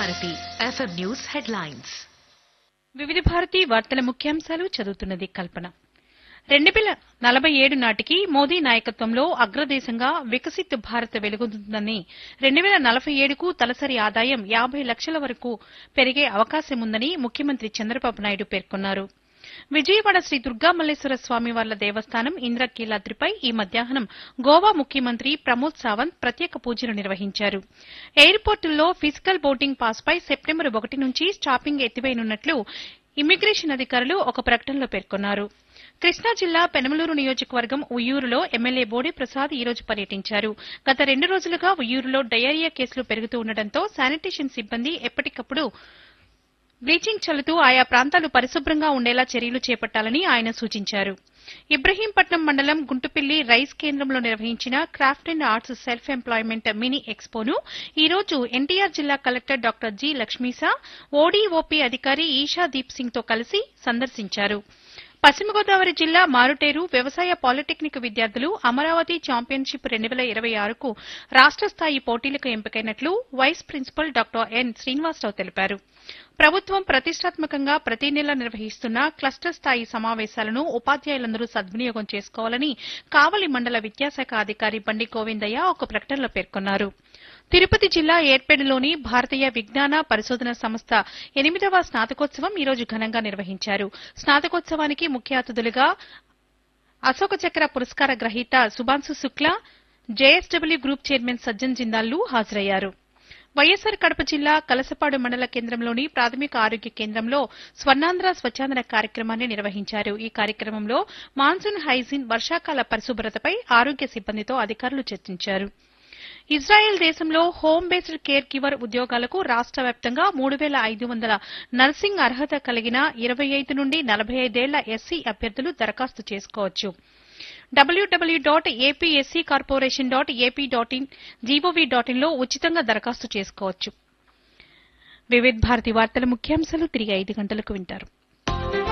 Bharati FM news headlines వివిధ భారతి వార్తల ముఖ్యాంశాలు చదువుతున్నది కల్పన రెండు వేల నలభై ఏడు నాటికి మోదీ నాయకత్వంలో అగ్రదేశంగా వికసిత్ భారత్ వెలుగొందుతుందని రెండు వేల నలభై ఏడుకు తలసరి ఆదాయం యాభై లక్షల వరకు పెరిగే అవకాశం ఉందని ముఖ్యమంత్రి చంద్రబాబు నాయుడు పేర్కొన్నారు విజయవాడ శ్రీ దుర్గా మల్లేశ్వర స్వామివార్ల దేవస్థానం ఇంద్రకీలాద్రిపై ఈ మధ్యాహ్నం గోవా ముఖ్యమంత్రి ప్రమోద్ సావంత్ ప్రత్యేక పూజలు నిర్వహించారు ఎయిర్పోర్టుల్లో ఫిజికల్ బోర్డింగ్ పాస్పై సెప్టెంబర్ ఒకటి నుంచి స్టాపింగ్ ఎత్తివేయనున్నట్లు ఇమ్మిగ్రేషన్ అధికారులు ఒక ప్రకటనలో పేర్కొన్నారు కృష్ణా జిల్లా పెనమలూరు నియోజకవర్గం ఉయ్యూరులో ఎమ్మెల్యే బోడి ప్రసాద్ ఈ రోజు పర్యటించారు గత రెండు రోజులుగా ఉయ్యూరులో డయేరియా కేసులు పెరుగుతూ ఉండటంతో శానిటేషన్ సిబ్బంది ఎప్పటికప్పుడు బ్లీచింగ్ చల్లుతూ ఆయా ప్రాంతాలు పరిశుభ్రంగా ఉండేలా చర్యలు చేపట్టాలని ఆయన సూచించారు ఇబ్రహీంపట్నం మండలం గుంటుపిల్లి రైస్ కేంద్రంలో నిర్వహించిన craft and arts self employment mini ఎక్స్పోను ఈ రోజు ఎన్టీఆర్ జిల్లా collector doctor G Lakshmisha ODOP అధికారి ఈషా దీప్ సింగ్ తో కలిసి సందర్శించారు పశ్చిమ గోదావరి జిల్లా మారుటేరు వ్యవసాయ పాలిటెక్నిక్ విద్యార్థులు అమరావతి ఛాంపియన్షిప్ రెండు వేల ఇరవై ఆరుకు రాష్ట స్థాయి పోటీలకు ఎంపికైనట్లు vice principal doctor N Srinivasarao తెలిపారు ప్రభుత్వం ప్రతిష్టాత్మకంగా ప్రతి నెల నిర్వహిస్తున్న క్లస్టర్ స్థాయి సమావేశాలను ఉపాధ్యాయులందరూ సద్వినియోగం చేసుకోవాలని కావలి మండల విద్యాశాఖ అధికారి బండి గోవిందయ్య ఒక ప్రకటనలో పేర్కొన్నారు తిరుపతి జిల్లా ఏర్పేడులోని భారతీయ విజ్ఞాన పరిశోధన సంస్థ ఎనిమిదవ స్నాతకోత్సవం ఈ రోజు ఘనంగా నిర్వహించారు స్నాతకోత్సవానికి ముఖ్య అతిథులుగా అశోక చక్ర పురస్కార గ్రహీత Shubhanshu Shukla JSW group chairman Sajjan జిందాల్లు హాజరయ్యారు వైఎస్సార్ కడప జిల్లా కలసపాడు మండల కేంద్రంలోని ప్రాథమిక ఆరోగ్య కేంద్రంలో స్వర్ణాంధ్ర స్వచ్ఛాంధ్ర కార్యక్రమాన్ని నిర్వహించారు ఈ కార్యక్రమంలో మాన్సూన్ హైజీన్ వర్షాకాల పరిశుభ్రతపై ఆరోగ్య సిబ్బందితో అధికారులు చర్చించారు ఇజ్రాయెల్ దేశంలో హోమ్ బేస్డ్ కేర్ గివర్ ఉద్యోగాలకు రాష్ట వ్యాప్తంగా మూడు వేల ఐదు వందల నర్సింగ్ అర్హత కలిగిన ఇరవై ఐదు నుండి నలభై ఐదేళ్ల ఎస్సీ అభ్యర్థులు దరఖాస్తు చేసుకోవచ్చు W W dot APSC corporation dot AP dot in gov dot ఇన్లో ఉచితంగా దరఖాస్తు చేసుకోవచ్చు వివిధ భారతి వార్తల ముఖ్యాంశాలు తిరిగి ఐదు గంటలకు వింటారు